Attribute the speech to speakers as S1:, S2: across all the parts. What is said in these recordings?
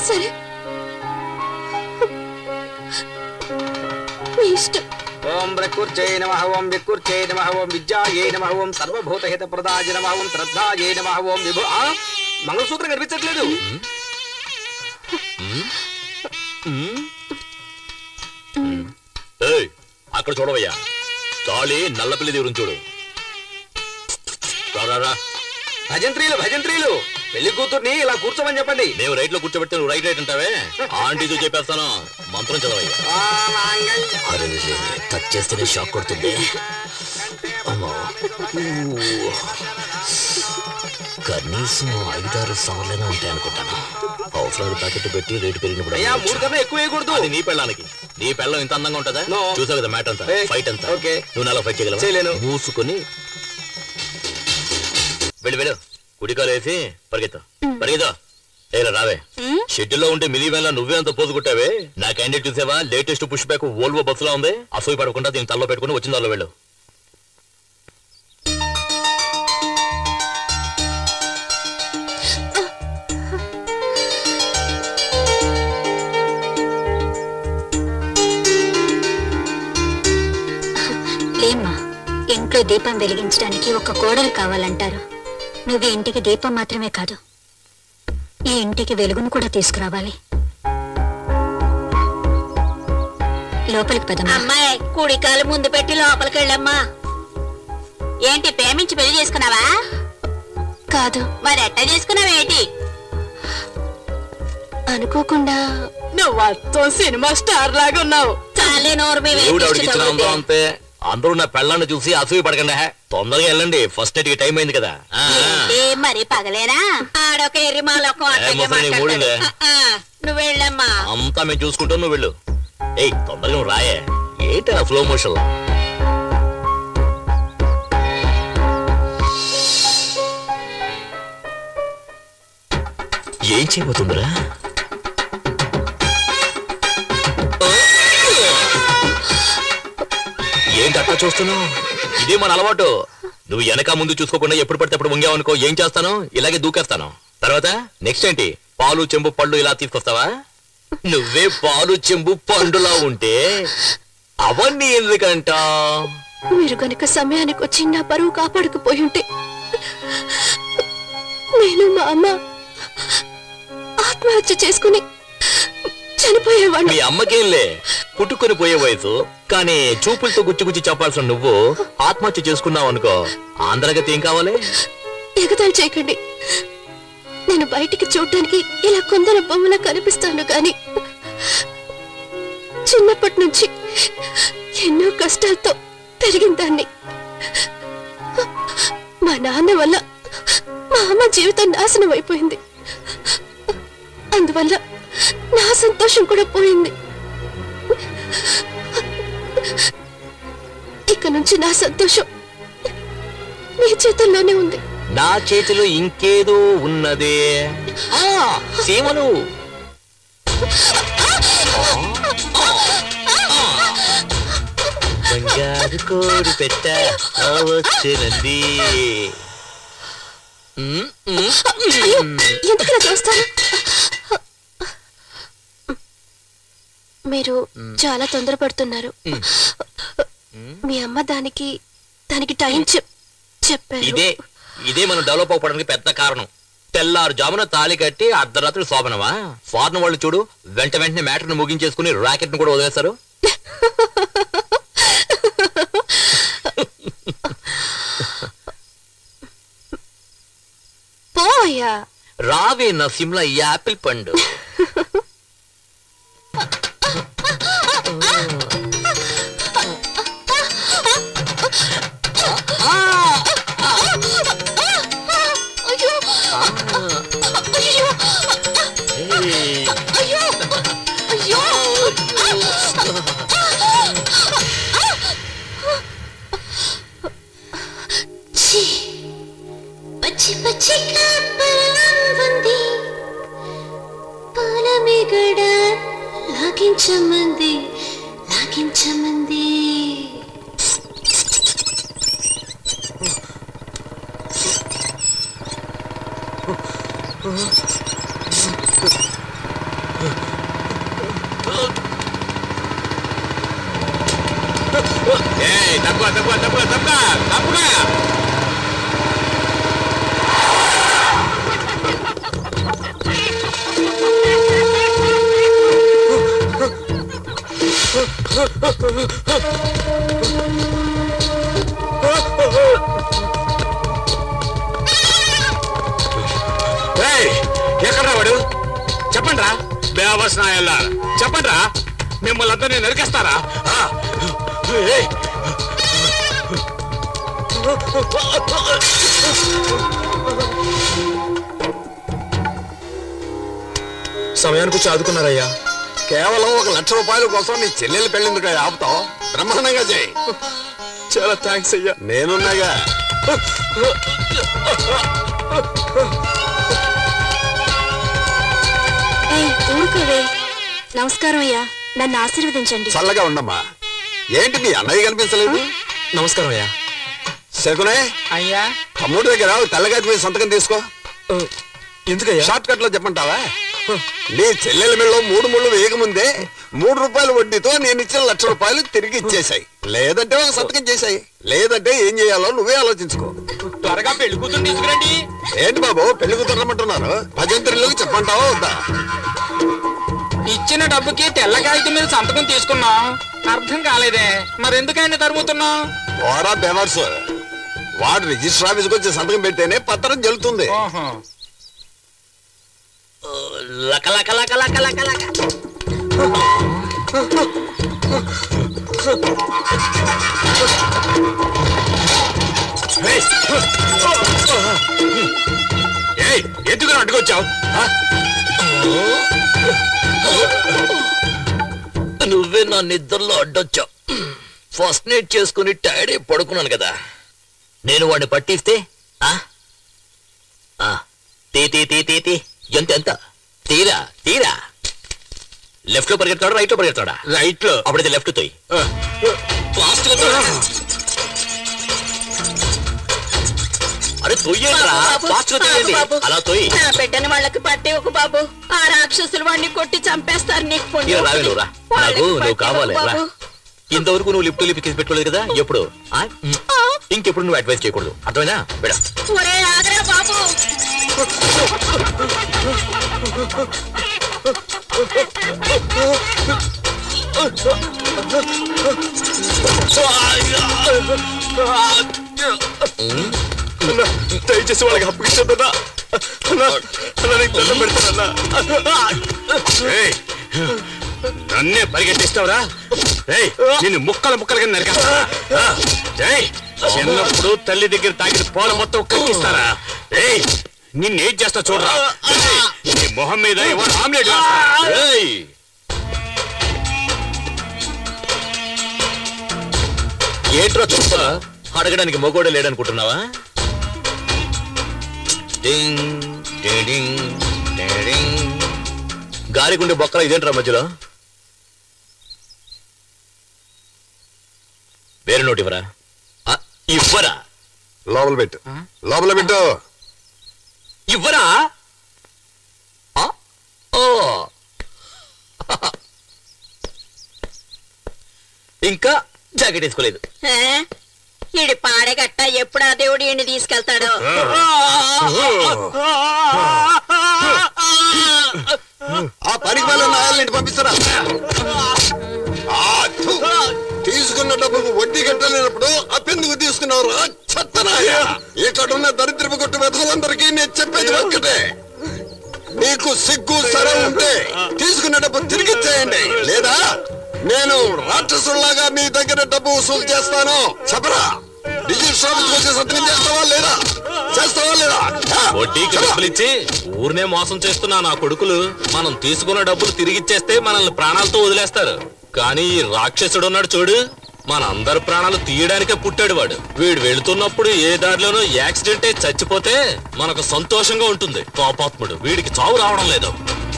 S1: సరే మీ ఇష్టం
S2: ఓం ప్రకృత్యై నమ ఓం వికృత్యై నమ ఓం విద్యాయై నమ ఓం సర్వభూతహిత ప్రదాయ నమ ఓం శ్రద్ధాయై నమ ఓం విభు ఆ, మంగళసూత్రం కనిపించట్లేదు
S3: ఏయ్ అక్కడ చూడవయ్యా తాళి నల్లపిల్లి దేవుని చూడు రా, రా రా.
S2: భజంత్రీలు భజంత్రీలు పెళ్లి కూతుర్ని ఇలా కూర్చోమని చెప్పండి
S3: మేము రైట్ లో కూర్చోబెట్టి నువ్వు రైట్ రైట్ అంటావే ఆంటీతో చెప్పేస్తాను మంత్రం చదవయ్యా
S2: ఆ, మాంగళ్య
S3: అరే టచ్ చేస్తేనే షాక్ కొడుతుంది అమ్మో. ఊ. కనీసం ఐదారు సవర్లైనా ఉంటాయి అనుకుంటాను అవసరాలు ప్యాకెట్ పెట్టి రేటు పెరిగినప్పుడు
S2: అయ్యా
S3: అమ్మవచ్చు.
S2: మూడు కన్నా ఎక్కువ వేయకూడదు
S3: అది నీ పెళ్ళానికి నీ పెళ్ళం ఇంత అందంగా ఉంటుందా
S2: No.
S3: చూసావు కదా మ్యాట్ అంతా
S2: ఏయ్,
S3: ఫైట్ అంతా
S2: okay.
S3: నువ్వు నాలో ఫైట్ చేయగలవా
S2: చేయలేను.
S3: మూసుకొని వెళ్ళు వెళ్ళు కుడికాలు వేసి పరిగెత్తా పరిగెత్తా ఏలా రావే షెడ్యూల్లో ఉంటే మిలీ వేళ నువ్వే అంత పోజు కొట్టావే నా క్యాండిడేట్ చూసావా లేటెస్ట్ పుష్ బ్యాక్ వోల్వో బస్సులో ఉంది అసూయ పడకుండా దీన్ని తల్లో పెట్టుకుని వచ్చిన దానిలో వెళ్ళు
S1: లేమ్మా ఇంట్లో దీపం వెలిగించడానికి ఒక కోడలు కావాలంటారు నువ్వు ఈ ఇంటికి దీపం మాత్రమే కాదు ఈ ఇంటికి వెలుగును కూడా తీసుకురావాలి లోపలికి పదమ్మా
S4: అమ్మాయి కుడికాలు ముందు పెట్టి లోపలికి వెళ్ళమ్మా ఏంటి ప్రేమించి పెళ్లి చేసుకున్నావా
S1: కాదు
S4: మరి ఎట్ట చేసుకున్నావేంటి
S1: అనుకోకుండా
S4: నువ్వు అత్తం సినిమా స్టార్ లాగా ఉన్నావు చాలే నోరు మీ
S3: దేవుడు ఆవిడకి ఇచ్చిన అందం అంతే అందరూ నా పెళ్ళాన్ని చూసి అసూయ పడకండి హే. తొందరగా వెళ్ళండి ఫస్ట్ నైట్ టైం అయింది కదా ఆ, ఆ.
S4: ఏ మరి పగలేనా ఆడొక ఎర్రి మాలొక
S3: ఏ ముసలి నీ మూడిందే.
S4: నువ్వు వెళ్ళమ్మా
S3: అంతా మేము చూసుకుంటాం నువ్వు వెళ్ళు ఏయ్ తొందరగా నువ్వు రాయే ఏంటి స్లో మోషన్ ఏం చేయబోతుందిరా ఏంటి అట్లా చూస్తున్నావు ఇదే మన అలవాటు నువ్వు వెనక ముందు చూసుకోకుండా ఎప్పుడు పడితే అప్పుడు వంగావనుకో ఏం చేస్తాను ఇలాగే దూకేస్తాను తర్వాత నెక్స్ట్ ఏంటి పాలు చెంబు పళ్ళు ఇలా తీసుకొస్తావా నువ్వే పాలు చెంబు పండులా ఉంటే అవన్నీ ఎందుకంట
S1: మీరు గనుక సమయానికి వచ్చి నా పరువు కాపాడకపోయి ఉంటే నేను మా అమ్మ ఆత్మహత్య చేసుకుని చనిపోయేవాడిని
S3: మీ అమ్మకేంలే పుట్టుకొని పోయే వయసు కానీ చూపులతో గుచ్చి గుచ్చి చెప్పాల్సిన నువ్వు ఆత్మహత్య చేసుకున్నావు అనుకో ఆంధ్రగతి ఏం కావాలి
S1: ఎగతాళి చేయకండి నేను బయటికి చూడటానికి ఇలా కొందరు బొమ్మల కనిపిస్తాను కానీ చిన్నప్పటి నుంచి ఎన్నో కష్టాలతో పెరిగిన దాన్ని మా నాన్న వల్ల మా అమ్మ జీవితం నాశనం అయిపోయింది అందువల్ల నా సంతోషం కూడా పోయింది ఇక నుంచి నా సంతోషం మీ చేతుల్లోనే ఉంది
S3: నా చేతిలో ఇంకేదో ఉన్నదే ఆ, సీమను బంగారు కోడి పెట్ట వచ్చినది ఉమ్, ఉమ్,
S1: అయ్యో
S3: ఉమ్.
S1: ఎందుకు ఇలా చేస్తారు మీరు చాలా తొందరపడుతున్నారు మీ అమ్మ దానికి దానికి టైం చెప్ చెప్పారు
S3: ఇదే ఇదే మనం డెవలప్ అవ్వడానికి పెద్ద కారణం తెల్లారు జామున తాళి కట్టి అర్ధరాత్రి శోభనమా ఫారెన్ వాళ్ళు చూడు వెంట వెంటనే మ్యాటర్ ను ముగించేసుకుని రాకెట్ ను కూడా వదిలేస్తారు
S1: పోయా
S3: రావే నా సిమ్లా ఈ యాపిల్ పండు
S1: అయ్యో అయ్యో
S3: ఏయ్.
S1: అయ్యో అయ్యో ఛీ! పచ్చి పచ్చి కాపలాంది పాలమిగడ లాగించమంది లాగించమంది
S2: తప్పుగా తప్పుగా తప్పుగా తప్పుగా ఎక్కడ వాడు చెప్పండి రా బేవస్ నాయల్లా చెప్పండి రా మిమ్మల్ని అందరినీ నరికేస్తారా ఆ, ఏయ్,
S5: సమయానికి వచ్చి ఆదుకున్నారయ్యా
S6: కేవలం ఒక లక్ష రూపాయల కోసం నీ చెల్లెలు పెళ్ళిందుకు ఆపుతావు బ్రహ్మాండంగా చేయి
S5: చాలా థ్యాంక్స్ అయ్యా
S6: నేనున్నాగా
S1: ఊరుకోవే నమస్కారం అయ్యా నన్ను ఆశీర్వదించండి
S6: చల్లగా ఉండమ్మా ఏంటి మీ అన్నయ్య కనిపించలేదు
S5: నమస్కారం అయ్యా
S6: శకునే
S2: అయ్యా
S6: తమ్ముడి దగ్గర తెల్లగాటి మీద సంతకం తీసుకో
S5: ఆ, ఎందుకయ్యా
S6: షార్ట్ కట్ లో చెప్పంటావా నీ చెల్లెల మెళ్ళలో మూడు ముళ్ళు వేయకముందే మూడు రూపాయల వడ్డీతో నేను ఇచ్చిన లక్ష రూపాయలు తిరిగి ఇచ్చేసాయి లేదంటే ఒక సంతకం చేశాయి లేదంటే ఏం చేయాలో నువ్వే ఆలోచించుకో
S2: త్వరగా పెళ్లి కూతురు తీసుకురండి
S6: ఏంటి బాబు పెళ్లి కుదరమంటున్నారు భజంత్రిలోకి చెప్పంటావా వద్దా
S2: ఇచ్చిన డబ్బుకి తెల్ల కాగితం మీద సంతకం తీసుకున్నాం అర్థం కాలేదే మరెందుకైనా తరుముతున్నాం
S6: ఓరా బెవర్స్ వాడు రిజిస్టర్ ఆఫీస్కి వచ్చి సంతకం పెడితేనే పత్రం చెల్లుతుంది
S2: ఓహో
S3: లక లక లక లక లక లక
S2: ఏయ్ ఎందుకు అడ్డుకొచ్చావు
S3: నువ్వే నా నిద్రలో అడ్డొచ్చావు ఫస్ట్ నైట్ చేసుకుని టైర్డ్ అయి పడుకున్నాను కదా నేను వాడిని పట్టిస్తే ఆ? ఆ, తీ తీ తీ తీ తీ ఎంత ఎంత తీరా తీరా లెఫ్ట్ లో పరిగెత్తాడా రైట్ లో పరిగెత్తాడా
S2: రైట్ లో
S3: అప్పుడైతే లెఫ్ట్ తోయి ఫాస్ట్ గా తోయి. అరే తొయ్యండిరా
S4: బాబు,
S3: ఫాస్ట్ గా
S4: బాబు,
S3: తొయ్యండి
S4: బాబు.
S3: అలా తొయ్యి
S4: నా బిడ్డని వాళ్ళకి పట్టి ఒక బాబు ఆ రాక్షసులు వాడిని కొట్టి చంపేస్తారు నీకు పుణ్యం
S3: ఇలా రావే
S4: వస్తుంది.
S3: నువ్వు రా
S4: వాళ్ళకి
S3: నాకు నువ్వు
S4: పట్టి
S3: కావాలి
S4: ఇవ్వకు
S3: రా
S4: బాబు.
S3: ఇంతవరకు నువ్వు లిఫ్ట్ లిఫ్ట్ కేసు పెట్టుకోలేదు కదా ఎప్పుడు ఆ? ఇంకెప్పుడు నువ్వు అడ్వైస్ చేయకూడదు అర్థమైనా బిడ
S4: ఒరే ఆగరా బాబు
S5: దయచేసి వాళ్ళకి అప్పగించొద్దన్నా అన్నా, అన్నా, నీకు దండం పెడతానన్నా
S2: ఏయ్, నన్నే పరిగెట్టిస్తావురా ఏయ్ నిన్ను ముక్కల ముక్కలుగా నరికేస్తారా ఆ, ఏయ్ చిన్నప్పుడు తల్లి దగ్గర తాగిన పోల మొత్తం కక్కిస్తారా ఏయ్ నిన్నేం చేస్తా చూడరా ఏయ్, నీ మొహం మీద ఎవరు ఆమ్లెట్ వేస్తారా?
S3: ఏయ్! ఏంట్రా చూస్తా అడగడానికి మొగోడే లేడనుకుంటున్నావా డింగ్, డింగ్, డింగ్. గాలిగుండే బొక్కల ఇదేంట్రా మధ్యలో వేరే నోటి ఇవ్వరా ఆ, ఇవ్వరా
S6: లోపల పెట్టు లోపల పెట్టు
S3: ఇవ్వరా ఆ? ఓ ఇంకా జాకెట్ వేసుకోలేదు
S4: ఏ? ఈడి పాడేగట్ట ఎప్పుడు ఆ దేవుడు ఈయన్ని తీసుకెళ్తాడో
S6: ఆ పనికి వాళ్ళ నాయాలని పంపిస్తారా ఆ, థు. తీసుకున్న డబ్బుకు వడ్డీ కట్టలేనప్పుడు అప్పెందుకు తీసుకున్నారు చెత్తనాయ ఇక్కడ ఉన్న దరిద్రపు కొట్టు వెతలందరికీ నేను చెప్పేది ఒక్కటే నీకు సిగ్గు సరే ఉంటే తీసుకున్న డబ్బు తిరిగి ఇచ్చేయండి లేదా నేను రాక్షసుల్లాగా మీ దగ్గర డబ్బు వసూలు చేస్తాను చెప్పరా రిజిస్టర్ ఆఫీస్కి వచ్చి సంతకం చేస్తావా లేదా చేస్తావా లేదా ఆ,
S3: వడ్డీకి
S6: చెప్పరా?
S3: డబ్బులు ఇచ్చి ఊరినే మోసం చేస్తున్నా నా కొడుకులు మనం తీసుకున్న డబ్బులు తిరిగిచ్చేస్తే మనల్ని ప్రాణాలతో వదిలేస్తారు కానీ ఈ రాక్షసుడు ఉన్నాడు చూడు మన అందరి ప్రాణాలు తీయడానికే పుట్టాడు వాడు వీడు వెళుతున్నప్పుడు ఏ దారిలోనో యాక్సిడెంట్ అయి చచ్చిపోతే మనకు సంతోషంగా ఉంటుంది పాపాత్ముడు వీడికి చావు రావడం లేదు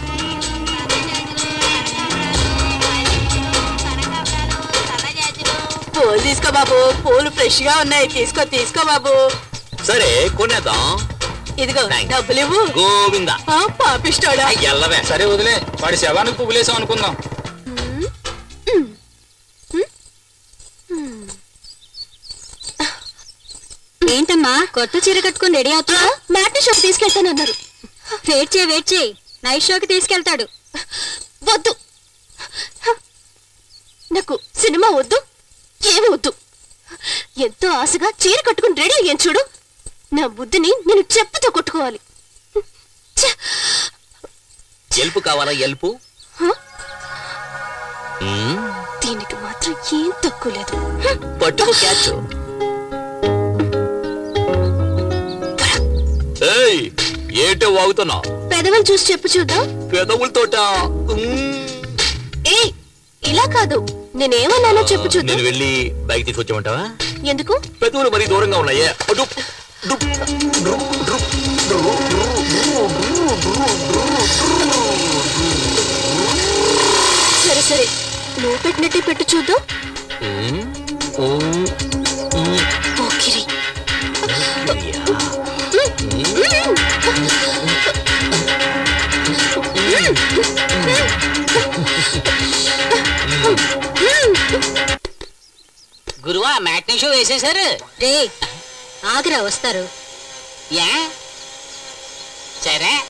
S4: పూలు తీసుకో బాబు పూలు ఫ్రెష్ గా ఉన్నాయి తీసుకో తీసుకో బాబు
S3: సరే కొనేద్దాం
S4: ఇదిగో
S3: Thanks.
S4: డబ్బులు ఇవ్వు
S3: గోవిందా
S4: ఆ, పాపిస్తాడా
S3: ఎల్లవే
S2: సరే వదిలే వాడి శవానికి పువ్వులేసాం అనుకుందాం
S1: ఏంటమ్మా కొత్త చీర కట్టుకుని రెడీ అవుతున్నా మ్యాట్ని షోకి తీసుకెళ్తానన్నారు వెయిట్ చేయి వెయిట్ చేయి నైట్ షోకి తీసుకెళ్తాడు
S7: వద్దు నాకు సినిమా వద్దు ఏమి వద్దు ఎంతో ఆశగా చీర కట్టుకుని రెడీ అయ్యాను చూడు నా బుద్ధిని నేను చెప్పుతో కొట్టుకోవాలి ఛ!
S3: ఎల్పు కావాలా ఎల్పు
S7: హ?
S3: మ్మ్.
S7: దీనికి మాత్రం ఏం తక్కువ లేదు
S3: పట్టుకో క్యాచ్ ఏయ్ ఏంటో వాగుతున్నావు
S7: పెదవులు చూసి చెప్పు చూద్దాం
S3: పెదవులతోట
S7: ఏ ఇలా కాదు నేనేమన్నానో చెప్పు చూద్దాం
S3: నేను వెళ్ళి బైక్ తీసుకొచ్చామంటావా
S7: ఎందుకు
S3: పెదవులు మరీ దూరంగా ఉన్నాయే అటు
S7: సరే సరే నువ్వు పెట్టినట్టే పెట్టు చూద్దాం పోకిరి
S4: గురువా మ్యాట్నీ షో వేసేశారు
S1: రే ఆగ్రా వస్తారు
S4: ఏ సరే